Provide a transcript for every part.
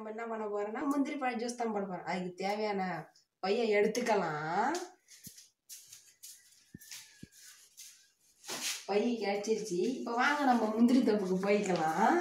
நம்ம என்ன பண்ண போறோம்னா முந்திரி பழம் ஜூஸ் தான் போட போறோம் அதுக்கு தேவையான பையை எடுத்துக்கலாம் பை கிடைச்சிருச்சு இப்போ வாங்க நம்ம முந்திரி தப்புக்கு போய்க்கலாம்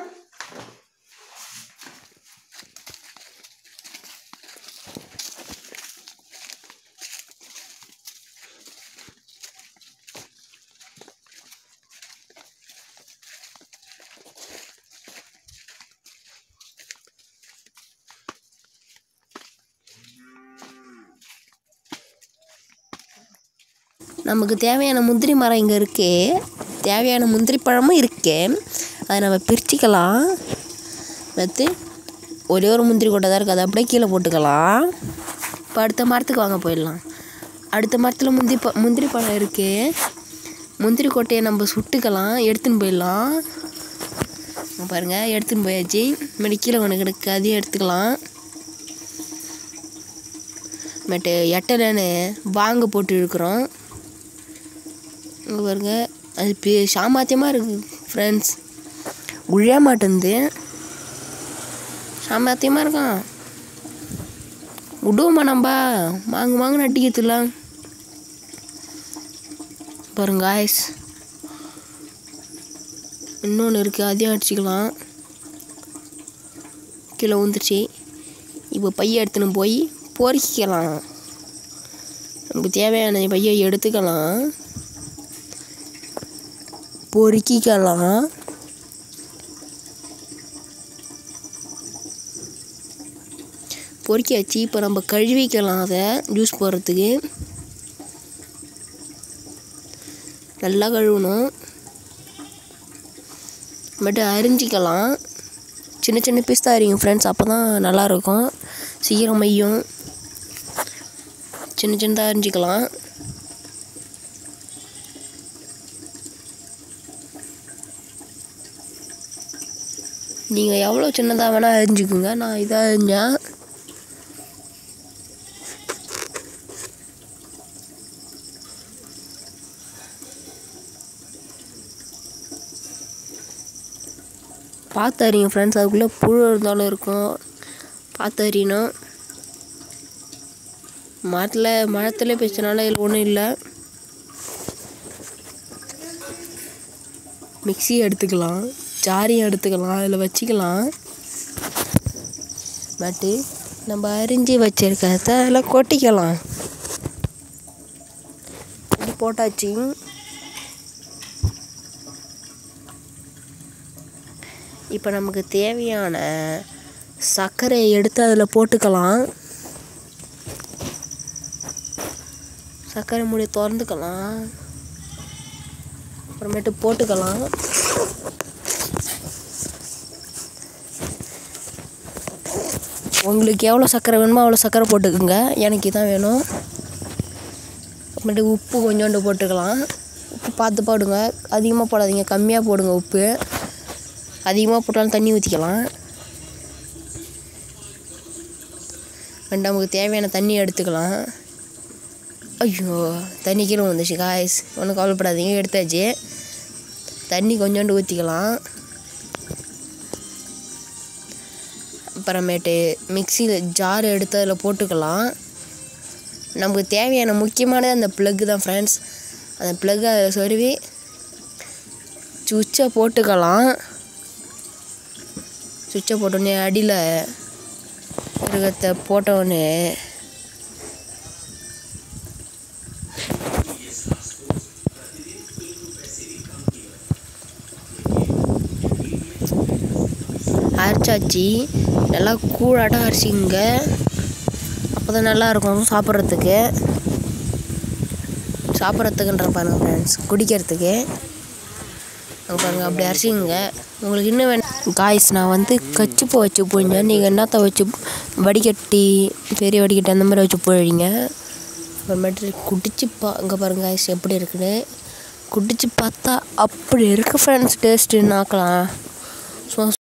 நமக்கு தேவையான முந்திரி மரம் இங்கே இருக்கு தேவையான முந்திரி பழமும் இருக்கு அதை நம்ம பிரிச்சுக்கலாம் அடுத்து ஒரே ஒரு முந்திரி கொட்டை தான் இருக்குது அதை அப்படியே கீழே போட்டுக்கலாம் இப்போ அடுத்த மரத்துக்கு வாங்க போயிடலாம் அடுத்த மரத்தில் முந்திரி ப முந்திரி பழம் இருக்குது முந்திரி கொட்டையை நம்ம சுட்டுக்கலாம் எடுத்துன்னு போயிடலாம் இங்க பாருங்க எடுத்துன்னு போயாச்சு மேலே கீழே ஒன்று கிடக்கு அதையும் எடுத்துக்கலாம் மேட்டு எட்டலைன்னு வாங்க போட்டு இழுக்கிறோம் இங்கே பாருங்க அது பே சாமர்த்தியமாக இருக்குது ஃப்ரெண்ட்ஸ் உழிய மாட்டேங்குது சாமர்த்தியமாக இருக்கான் விடுவோமா நம்ம வாங்க வாங்க நட்டிக்கிறதுலாம் பாருங்க காய்ஸ் இன்னொன்று இருக்குது அதையும் அடிச்சுக்கலாம் கீழே ஊந்துருச்சு இப்போ பைய எடுத்துன்னு போய் பொறிக்கலாம் நமக்கு தேவையான பையை எடுத்துக்கலாம் பொறுக்கிக்கலாம் பொறுக்கி வச்சு இப்போ நம்ம கழுவிக்கலாம் அதை ஜூஸ் போடுறதுக்கு நல்லா கழுவணும் மட்டும் அரிஞ்சிக்கலாம் சின்ன சின்ன பீஸ் தான் அரியும் ஃப்ரெண்ட்ஸ் அப்போ தான் நல்லாயிருக்கும் சீக்கிரம் மையும் சின்ன சின்னதாக அரிஞ்சிக்கலாம் நீங்கள் எவ்வளோ சின்னதாக வேணால் அரிஞ்சுக்குங்க நான் இதாக அரிஞ்சேன் பார்த்து அறியும் ஃப்ரெண்ட்ஸ் அதுக்குள்ளே புழு இருந்தாலும் இருக்கும் பார்த்து அறியணும் மரத்தில் மரத்தில் பேசினால இதில் ஒன்றும் இல்லை மிக்ஸி எடுத்துக்கலாம் ஜாரியும் எடுத்துக்கலாம் அதில் வச்சுக்கலாம் பட்டு நம்ம அரிஞ்சு வச்சிருக்கிறத அதில் கொட்டிக்கலாம் கொட்டி போட்டாச்சு இப்போ நமக்கு தேவையான சர்க்கரையை எடுத்து அதில் போட்டுக்கலாம் சர்க்கரை மூடி திறந்துக்கலாம் அப்புறமேட்டு போட்டுக்கலாம் உங்களுக்கு எவ்வளோ சர்க்கரை வேணுமோ அவ்வளோ சர்க்கரை போட்டுக்குங்க எனக்கு இதான் வேணும் அப்புறமேட்டு உப்பு கொஞ்சோண்டு போட்டுக்கலாம் உப்பு பார்த்து போடுங்க அதிகமாக போடாதீங்க கம்மியாக போடுங்க உப்பு அதிகமாக போட்டாலும் தண்ணி ஊற்றிக்கலாம் ரெண்டு நமக்கு தேவையான தண்ணி எடுத்துக்கலாம் ஐயோ தண்ணி கீழே வந்துச்சு காய்ஸ் ஒன்றும் கவலைப்படாதீங்க எடுத்தாச்சு தண்ணி கொஞ்சோண்டு ஊற்றிக்கலாம் அப்புறமேட்டு மிக்சியில் ஜார் எடுத்து அதில் போட்டுக்கலாம் நமக்கு தேவையான முக்கியமானது அந்த ப்ளக்கு தான் ஃப்ரெண்ட்ஸ் அந்த ப்ளக் அதில் சொருவி சுவிட்சை போட்டுக்கலாம் சுவிட்சை போட்டோடனே அடியில் இருக்கிறத போட்டோடனே அரைச்சாச்சு நல்லா கூழாட்டம் அரிசிங்க அப்போ தான் நல்லாயிருக்கும் சாப்பிட்றதுக்கு சாப்பிட்றதுக்குன்ற பாருங்க ஃப்ரெண்ட்ஸ் குடிக்கிறதுக்கு அங்கே பாருங்க அப்படி அரிசிங்க உங்களுக்கு இன்னும் வேணும் காய்ஸ் நான் வந்து கச்சிப்பூ வச்சு போயிங்க நீங்கள் என்னத்த வச்சு வடிகட்டி பெரிய வடிகட்டி அந்த மாதிரி வச்சு போயிடுங்க அப்புறமேட்டு குடிச்சு பா இங்கே பாருங்க காய்ஸ் எப்படி இருக்குன்னு குடிச்சு பார்த்தா அப்படி இருக்குது ஃப்ரெண்ட்ஸ் டேஸ்ட்டு நாக்கலாம் ஸோ